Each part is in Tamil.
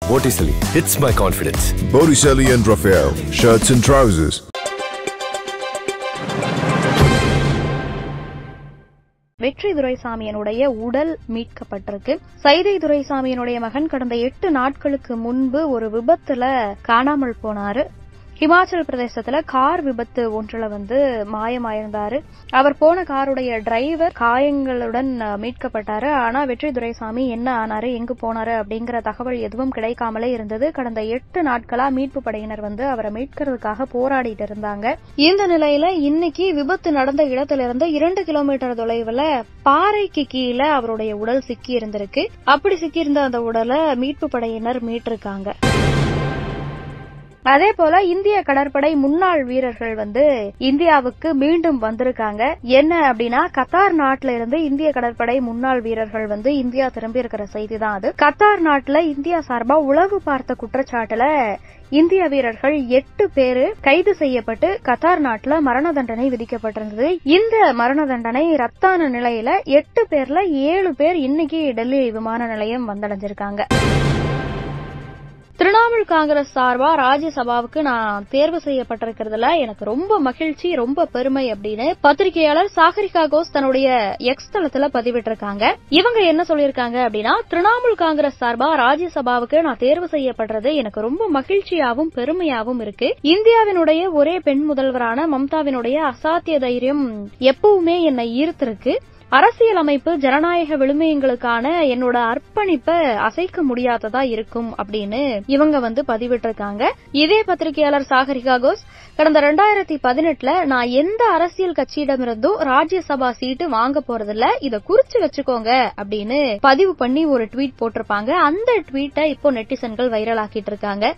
Botticelli hits my confidence. Botticelli and Raphael, shirts and trousers. வெற்றி துரைசாமியனுடைய உடல் மீட்கப்பட்டிருக்கு சைதை துரைசாமியனுடைய மகன் கடந்த எட்டு நாட்களுக்கு முன்பு ஒரு விபத்துல காணாமல் போனாரு ஹிமாச்சல் பிரதேசத்துல கார் விபத்து ஒன்றுல வந்து மாயமாயிருந்தாரு அவர் போன காருடைய டிரைவர் காயங்களுடன் அஹ், மீட்கப்பட்டாரு ஆனா வெற்றி துரைசாமி என்ன ஆனாரு எங்கு போனாரு அப்படிங்கிற தகவல் எதுவும் கிடைக்காமலே இருந்தது கடந்த எட்டு நாட்களா மீட்பு படையினர் வந்து அவரை மீட்கிறதுக்காக போராடிட்டு இருந்தாங்க இந்த நிலையில இன்னைக்கு விபத்து நடந்த இடத்திலிருந்து இரண்டு கிலோமீட்டர் தொலைவுல பாறைக்கு கீழே அவருடைய உடல் சிக்கி இருந்திருக்கு அப்படி சிக்கி இருந்த அந்த உடலை மீட்பு படையினர் மீட்டிருக்காங்க அதே போல இந்திய கடற்படை முன்னாள் வீரர்கள் வந்து இந்தியாவுக்கு மீண்டும் வந்திருக்காங்க என்ன அப்படின்னா கத்தார் நாட்டுல இருந்து இந்திய கடற்படை முன்னாள் வீரர்கள் வந்து இந்தியா திரும்பி இருக்கிற செய்தி தான் அது கத்தார் நாட்டுல இந்தியா சார்பா உளவு பார்த்த குற்றச்சாட்டுல இந்திய வீரர்கள் எட்டு பேரு கைது செய்யப்பட்டு கத்தார் நாட்டுல மரண தண்டனை விதிக்கப்பட்டிருந்தது இந்த மரண தண்டனை ரத்தான நிலையில எட்டு பேர்ல ஏழு பேர் இன்னைக்கு டெல்லி விமான நிலையம் வந்தடைஞ்சிருக்காங்க திரிணாமுல் காங்கிரஸ் சார்பா ராஜ்யசபாவுக்கு நான் தேர்வு செய்யப்பட்டிருக்கிறதுல எனக்கு ரொம்ப மகிழ்ச்சி ரொம்ப பெருமை அப்படின்னு பத்திரிகையாளர் சாகரிகா கோஸ் தன்னுடைய எக்ஸ் தளத்துல பதிவிட்டிருக்காங்க இவங்க என்ன சொல்லியிருக்காங்க அப்படின்னா திரிணாமுல் காங்கிரஸ் சார்பா ராஜ்யசபாவுக்கு நான் தேர்வு செய்யப்படுறது எனக்கு ரொம்ப மகிழ்ச்சியாவும் பெருமையாவும் இருக்கு இந்தியாவினுடைய ஒரே பெண் முதல்வரான மம்தாவினுடைய அசாத்திய தைரியம் எப்பவுமே என்னை ஈர்த்திருக்கு அரசியல் அமைப்பு ஜனநாயக விழுமியங்களுக்கான என்னோட அர்ப்பணிப்பை அசைக்க முடியாததா இருக்கும் அப்படின்னு இவங்க வந்து பதிவிட்டிருக்காங்க இதே பத்திரிகையாளர் சாகரிகா கோஸ் கடந்த ரெண்டாயிரத்தி பதினெட்டுல நான் எந்த அரசியல் கட்சியிடமிருந்தும் ராஜ்யசபா சீட்டு வாங்க போறதில்ல இத குறிச்சு வச்சுக்கோங்க அப்படின்னு பதிவு பண்ணி ஒரு ட்வீட் போட்டிருப்பாங்க அந்த ட்வீட்டை இப்போ நெட்டிசன்கள் வைரல் ஆக்கிட்டு இருக்காங்க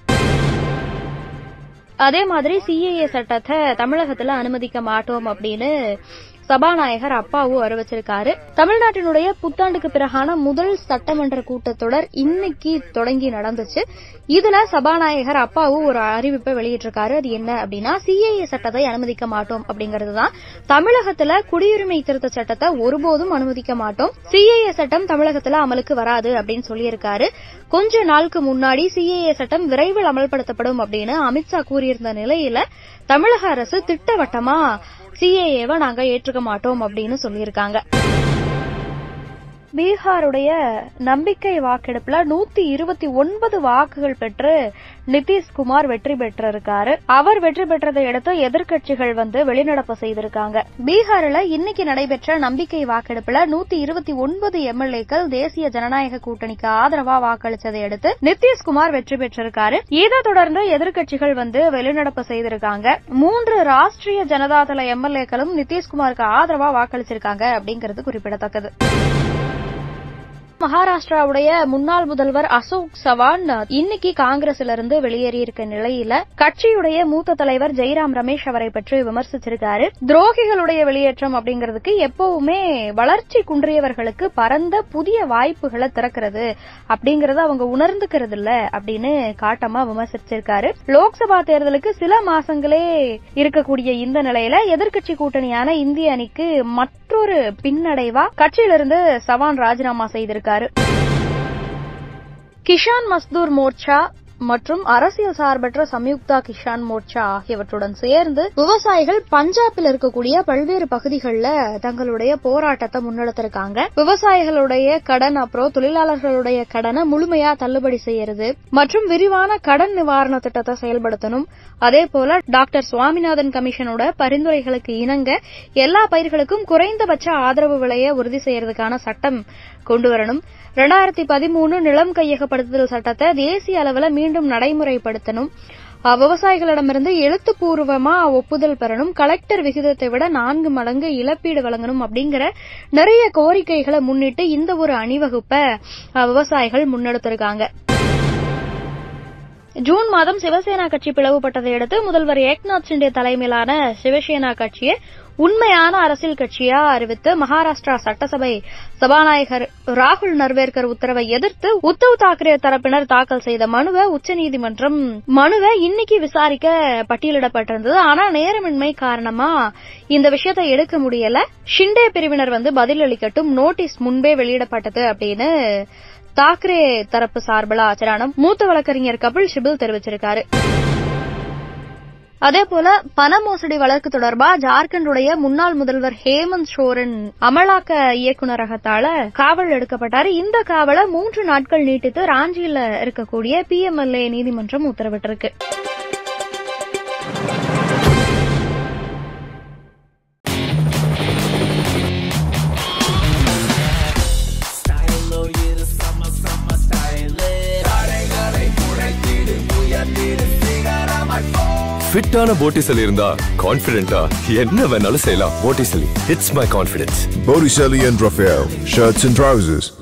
அதே மாதிரி சிஏஏ சட்டத்தை தமிழகத்துல அனுமதிக்க மாட்டோம் அப்படின்னு சபாநாயகர் அப்பாவு அறிவிச்சிருக்காரு தமிழ்நாட்டினுடைய புத்தாண்டுக்கு பிறகான முதல் சட்டமன்ற கூட்டத்தொடர் இன்னைக்கு தொடங்கி நடந்துச்சு இதுல சபாநாயகர் அப்பாவு ஒரு அறிவிப்பை வெளியிட்டிருக்காரு அது என்ன அப்படின்னா சிஏஏ சட்டத்தை அனுமதிக்க மாட்டோம் அப்படிங்கிறது தான் தமிழகத்துல குடியுரிமை திருத்த சட்டத்தை ஒருபோதும் அனுமதிக்க மாட்டோம் சிஏஏ சட்டம் தமிழகத்துல அமலுக்கு வராது அப்படின்னு சொல்லியிருக்காரு கொஞ்ச நாளுக்கு முன்னாடி சிஏஏ சட்டம் விரைவில் அமல்படுத்தப்படும் அப்படின்னு அமித்ஷா கூறியிருந்த நிலையில தமிழக அரசு திட்டவட்டமா சிஏஏவை நாங்க ஏற்றுக்க மாட்டோம் அப்படின்னு சொல்லியிருக்காங்க பீகாருடைய நம்பிக்கை வாக்கெடுப்புல நூத்தி இருபத்தி ஒன்பது வாக்குகள் பெற்று நிதிஷ்குமார் வெற்றி பெற்றிருக்காரு அவர் வெற்றி பெற்றதை அடுத்து எதிர்க்கட்சிகள் வந்து வெளிநடப்பு செய்திருக்காங்க பீகார்ல இன்னைக்கு நடைபெற்ற நம்பிக்கை வாக்கெடுப்புல நூத்தி இருபத்தி ஒன்பது எம்எல்ஏக்கள் தேசிய ஜனநாயக கூட்டணிக்கு ஆதரவா வாக்களிச்சதை அடுத்து நிதிஷ்குமார் வெற்றி பெற்றிருக்காரு இதை தொடர்ந்து எதிர்க்கட்சிகள் வந்து வெளிநடப்பு செய்திருக்காங்க மூன்று ராஷ்டிரிய ஜனதாதள எம்எல்ஏக்களும் நிதிஷ்குமாருக்கு ஆதரவா வாக்களிச்சிருக்காங்க அப்படிங்கிறது குறிப்பிடத்தக்கது மகாராஷ்டிராவுடைய முன்னாள் முதல்வர் அசோக் சவான் இன்னைக்கு காங்கிரஸ்ல இருந்து வெளியேறியிருக்க நிலையில கட்சியுடைய மூத்த தலைவர் ஜெய்ராம் ரமேஷ் அவரை பற்றி விமர்சிச்சிருக்காரு துரோகிகளுடைய வெளியேற்றம் அப்படிங்கிறதுக்கு எப்பவுமே வளர்ச்சி குன்றியவர்களுக்கு பரந்த புதிய வாய்ப்புகளை திறக்கிறது அப்படிங்கறத அவங்க உணர்ந்துக்கிறது இல்ல அப்படின்னு காட்டமா விமர்சிச்சிருக்காரு லோக்சபா தேர்தலுக்கு சில மாசங்களே இருக்கக்கூடிய இந்த நிலையில எதிர்க்கட்சி கூட்டணியான இந்திய அணிக்கு மற்றொரு பின்னடைவா கட்சியிலிருந்து சவான் ராஜினாமா செய்திருக்காரு கிஷான் மஸ்தூர் மோர்ச்சா மற்றும் அரசியல் சார்பற்ற சம்யுக்தா கிஷான் மோர்ச்சா ஆகியவற்றுடன் சேர்ந்து விவசாயிகள் பஞ்சாபில் இருக்கக்கூடிய பல்வேறு பகுதிகளில் தங்களுடைய போராட்டத்தை முன்னெடுத்திருக்காங்க விவசாயிகளுடைய கடன் அப்புறம் தொழிலாளர்களுடைய கடனை முழுமையா தள்ளுபடி செய்யறது மற்றும் விரிவான கடன் நிவாரண திட்டத்தை செயல்படுத்தணும் அதே போல டாக்டர் சுவாமிநாதன் கமிஷனோட பரிந்துரைகளுக்கு இணங்க எல்லா பயிர்களுக்கும் குறைந்தபட்ச ஆதரவு விலையை உறுதி செய்யறதுக்கான சட்டம் கொண்டு வரணும் ரெண்டாயிரத்தி பதிமூணு நிலம் கையகப்படுத்துதல் சட்டத்தை தேசிய அளவில் மீண்டும் நடைமுறைப்படுத்தணும் அஹ், விவசாயிகளிடமிருந்து எழுத்துப்பூர்வமா ஒப்புதல் பெறணும் கலெக்டர் விகிதத்தை விட நான்கு மடங்கு இழப்பீடு வழங்கணும் அப்படிங்கிற நிறைய கோரிக்கைகளை முன்னிட்டு இந்த ஒரு அணிவகுப்பை அஹ், விவசாயிகள் முன்னெடுத்திருக்காங்க ஜூன் மாதம் சிவசேனா கட்சி பிளவுபட்டதை அடுத்து முதல்வர் ஏக்நாத் ஷிண்டே தலைமையிலான சிவசேனா கட்சியை உண்மையான அரசியல் கட்சியா அறிவித்து மகாராஷ்டிரா சட்டசபை சபாநாயகர் ராகுல் நர்வேர்கர் உத்தரவை எதிர்த்து உத்தவ் தாக்கரே தரப்பினர் தாக்கல் செய்த மனுவை உச்சநீதிமன்றம் மனுவை இன்னைக்கு விசாரிக்க பட்டியலிடப்பட்டிருந்தது ஆனா நேரமின்மை காரணமா இந்த விஷயத்தை எடுக்க முடியல ஷிண்டே பிரிவினர் வந்து பதிலளிக்கட்டும் நோட்டீஸ் முன்பே வெளியிடப்பட்டது அப்படின்னு தாக்கரே தரப்பு சார்பில் ஆஜரான மூத்த வழக்கறிஞர் கபில் சிபில் தெரிவிச்சிருக்காரு அதே போல பண மோசடி வழக்கு தொடர்பா ஜார்க்கண்டுடைய முன்னாள் முதல்வர் ஹேமந்த் சோரன் அமலாக்க இயக்குநரகத்தால காவல் எடுக்கப்பட்டாரு இந்த காவலை மூன்று நாட்கள் நீட்டித்து ராஞ்சியில இருக்கக்கூடிய பிஎம்எல்ஏ நீதிமன்றம் உத்தரவிட்டிருக்கு ஃபிட்டான போட்டிசலி இருந்தா கான்ஃபிடென்ட்டா என்ன வேணாலும் செய்யலாம் Botticelli it's my confidence Botticelli and Raphael, shirts and trousers.